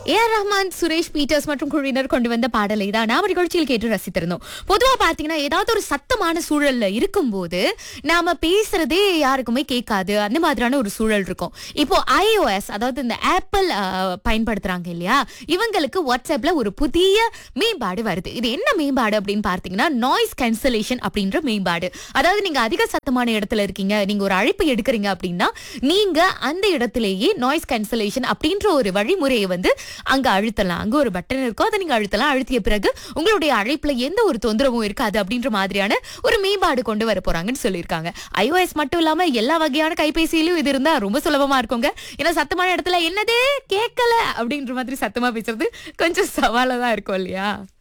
ஏ R Rahman Suresh Peters மற்றும் குழுவினர் கொண்டு வந்த பாடலை தான் நாம நிகழ்ச்சியில் கேட்டு ரசித்திருந்தோம் பொதுவா பாத்தீங்கன்னா ஏதாவது ஒரு சத்தமான சூழல்ல இருக்கும்போது நாம பேசுறதே யாருக்குமே கேட்காது அந்த மாதிரியான ஒரு சூழல் இருக்கும் இப்போ iOS அதாவது இந்த ஆப்பிள் பயன்படுத்துறாங்க இல்லையா இவங்களுக்கு வாட்ஸ்அப்ல ஒரு புதிய மேம்பாடு வருது இது என்ன மேம்பாடு அப்படின்னு பார்த்தீங்கன்னா நாய்ஸ் கேன்சலேஷன் அப்படின்ற மேம்பாடு அதாவது நீங்க அதிக சத்தமான இடத்துல இருக்கீங்க நீங்க ஒரு அழைப்பு எடுக்கிறீங்க அப்படின்னா நீங்க அந்த இடத்திலேயே நாய்ஸ் கேன்சலேஷன் அப்படின்ற ஒரு வழிமுறையை வந்து அங்க அழுத்தலாம் அங்க ஒரு பட்டன் இருக்கும் அதை நீங்க அழுத்தலாம் அழுத்திய பிறகு உங்களுடைய அழைப்புல எந்த ஒரு தொந்தரவும் இருக்காது அப்படின்ற மாதிரியான ஒரு மேம்பாடு கொண்டு வர போறாங்கன்னு சொல்லியிருக்காங்க iOS மட்டும் இல்லாம எல்லா வகையான கைபேசியிலும் இது இருந்தா ரொம்ப சுலபமா இருக்குங்க ஏன்னா சத்தமான இடத்துல என்னதே கேட்கல அப்படின்ற மாதிரி சத்தமா பேசுறது கொஞ்சம் சவாலா தான் இருக்கும் இல்லையா